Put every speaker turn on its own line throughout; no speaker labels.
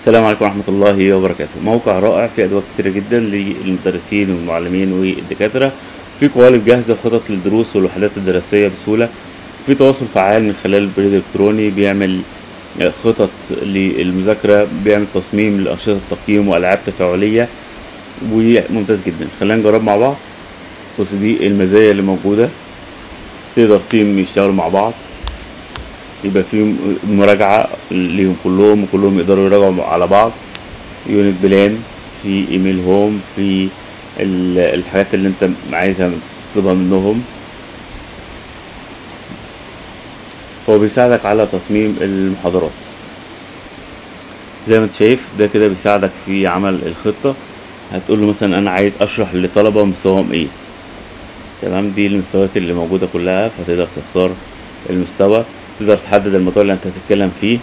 السلام عليكم ورحمة الله وبركاته موقع رائع فيه أدوات كتيرة جدا للمدرسين والمعلمين والدكاترة في قوالب جاهزة وخطط للدروس والوحدات الدراسية بسهولة في تواصل فعال من خلال البريد الإلكتروني بيعمل خطط للمذاكرة بيعمل تصميم لأنشطة تقييم وألعاب تفاعلية وممتاز جدا خلينا نجرب مع بعض بص دي المزايا اللي موجودة تقدر تيم يشتغلوا مع بعض يبقى في مراجعة ليهم كلهم وكلهم يقدروا يراجعوا على بعض يونت بلان في ايميل هوم في ال- الحاجات اللي انت عايزها تطلبها منهم هو بيساعدك على تصميم المحاضرات زي ما انت شايف ده كده بيساعدك في عمل الخطة هتقول له مثلا انا عايز اشرح لطلبة مستواهم ايه تمام دي المستويات اللي موجودة كلها فتقدر تختار المستوى تقدر تحدد الموضوع اللي انت هتتكلم فيه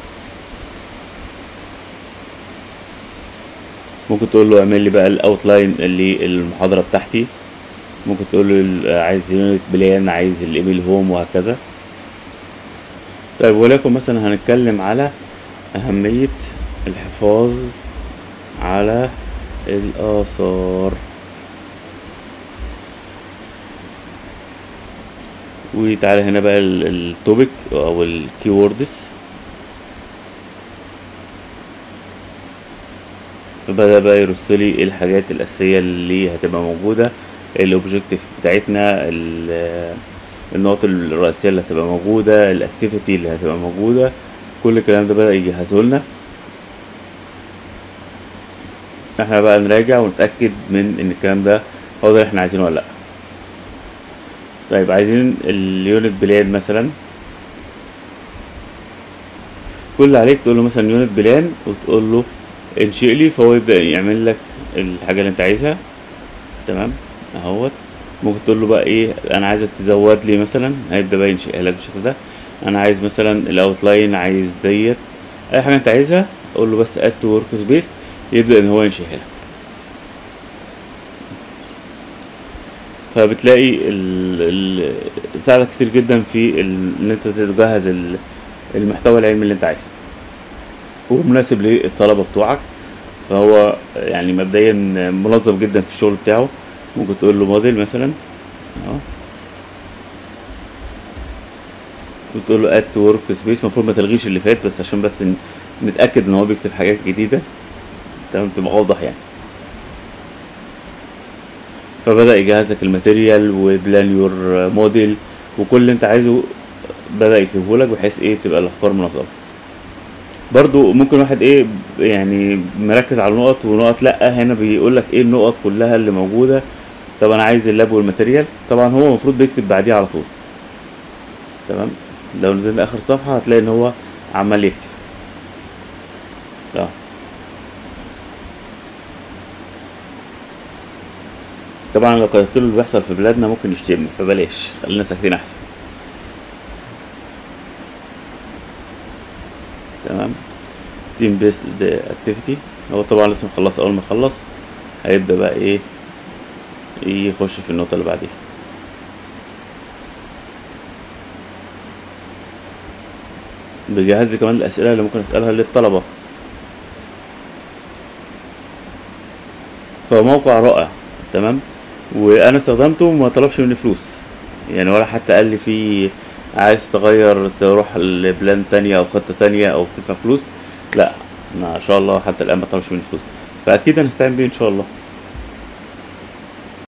ممكن تقول له اعمل لي بقى الاوتلاين اللي المحاضرة بتاعتي ممكن تقول له ال- عايز يونت بلان عايز الايميل هوم وهكذا طيب ولكن مثلا هنتكلم على أهمية الحفاظ على الآثار وتعالى هنا بقى التوبيك أو الكيوردز فبدأ بقى يرص لي إيه الحاجات الأساسية اللي هتبقى موجودة الأوبجيكتيف بتاعتنا ال- النقط الرئيسية اللي هتبقى موجودة الأكتيفيتي اللي هتبقى موجودة كل الكلام ده بدأ يجهزه لنا احنا بقى نراجع ونتأكد من ان الكلام ده هو ده اللي احنا عايزينه ولا لأ طيب عايزين اليونت بلان مثلا كل اللي عليك تقول له مثلا يونت بلان وتقول له انشئ لي فهو يبدأ يعمل لك الحاجة اللي انت عايزها تمام اهوت ممكن تقول له بقى ايه انا عايزك تزود لي مثلا هيبدأ بقى ينشئها لك بالشكل ده انا عايز مثلا الاوتلاين عايز ديت اي حاجة انت عايزها قول له بس اد تو ورك سبيس يبدأ ان هو ينشئها لك فبتلاقي ال... ال... ساعدك كتير جدا في ال... ان انت تجهز ال... المحتوى العلمي اللي انت عايزه هو مناسب للطلبة بتوعك فهو يعني مبدئيا منظم جدا في الشغل بتاعه ممكن تقول له موديل مثلا اهو وتقول له اد تو ورك سبيس المفروض ما تلغيش اللي فات بس عشان بس ن- نتاكد ان هو بيكتب حاجات جديده تمام تبقى واضح يعني فبدا يجهز لك الماتيريال وبلان يور موديل وكل اللي انت عايزه بدا يكتبه لك بحيث ايه تبقى الافكار منظمه برضو ممكن واحد ايه يعني مركز على نقط ونقط لا هنا بيقول لك ايه النقط كلها اللي موجوده طب انا عايز اللاب والماتيريال طبعا هو المفروض بيكتب بعديه على طول تمام لو نزلنا اخر صفحه هتلاقي ان هو عمال يكتب اه طبعا لو كتبت له اللي بيحصل في بلادنا ممكن يشتمني فبلاش خلينا ساكتين احسن تمام تيم بيس اكتيفيتي هو طبعا لسه مخلص اول ما يخلص هيبدا بقى ايه يخش في النقطه اللي بعديها بيجهز لي كمان الاسئله اللي ممكن اسالها للطلبه فهو موقع رائع تمام وانا استخدمته وما طلبش مني فلوس يعني ولا حتى قال لي في عايز تغير تروح لبلان تانية او خطة تانية او تدفع فلوس لا ما شاء الله حتى الان ما طلبش مني فلوس فاكيد هنستعين بيه ان شاء الله